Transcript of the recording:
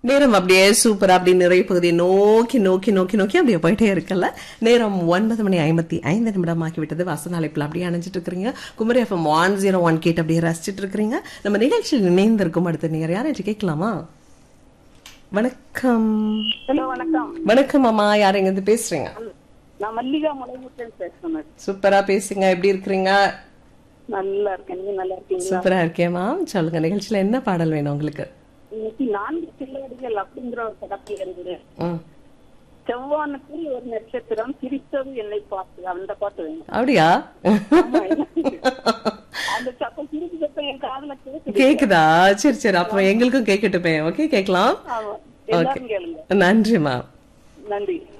நேரம் அப்படியே சூப்பரா அப்படி நிறைய பகுதியை நோக்கி நோக்கி நோக்கி நோக்கி அப்படியே போயிட்டே இருக்குல்ல நேரம் ஒன்பது மணி ஐம்பத்தி ஐந்து நிமிடம் ஆக்கி விட்டது வசன அழைப்புல அப்படியே அணைஞ்சிட்டு இருக்கிறீங்க Kumari F M one zero one கேட் அப்படியே ரசிச்சிட்டு இருக்கிறீங்க நம்ம நிகழ்ச்சியில் இணைந்திருக்கும் அடுத்த நேர் யாரும் கேட்கலாமா வணக்கம் ஹலோ வணக்கம் வணக்கம் அம்மா யார் எங்க இருந்து பேசுறீங்க நான் மல்லிகா முளைமுட்டல் பேசுறேன் சூப்பரா பேசுங்க எப்படி இருக்கிறீங்க நல்லா இருக்கேன் நீங்க நல்லா இருக்கீங்களா சூப்பரா இருக்கேம்மா சொல்லுங்க நிகழ்ச்சியில என்ன பாடல் வேணும் உங்களுக்கு இன்னைக்கு நான்கு சில்லடிகள் அப்படிங்கிற ஒரு படத்தில் இருந்து ம். செவ்வானத்தில் ஒரு நட்சத்திரம் சிரித்தது என்னை பார்த்து அந்த பாட்டு வேணும் அப்படியா ஆமா, அந்த சத்தம் சிரிப்பு சத்தம் என் காதுல கேக்குது கேக்குதா சரி சரி அப்ப எங்களுக்கும் கேட்கட்டுமே ஓகே கேட்கலாம் ஆமா எல்லாரும் கேளுங்க நன்றிம்மா நன்றி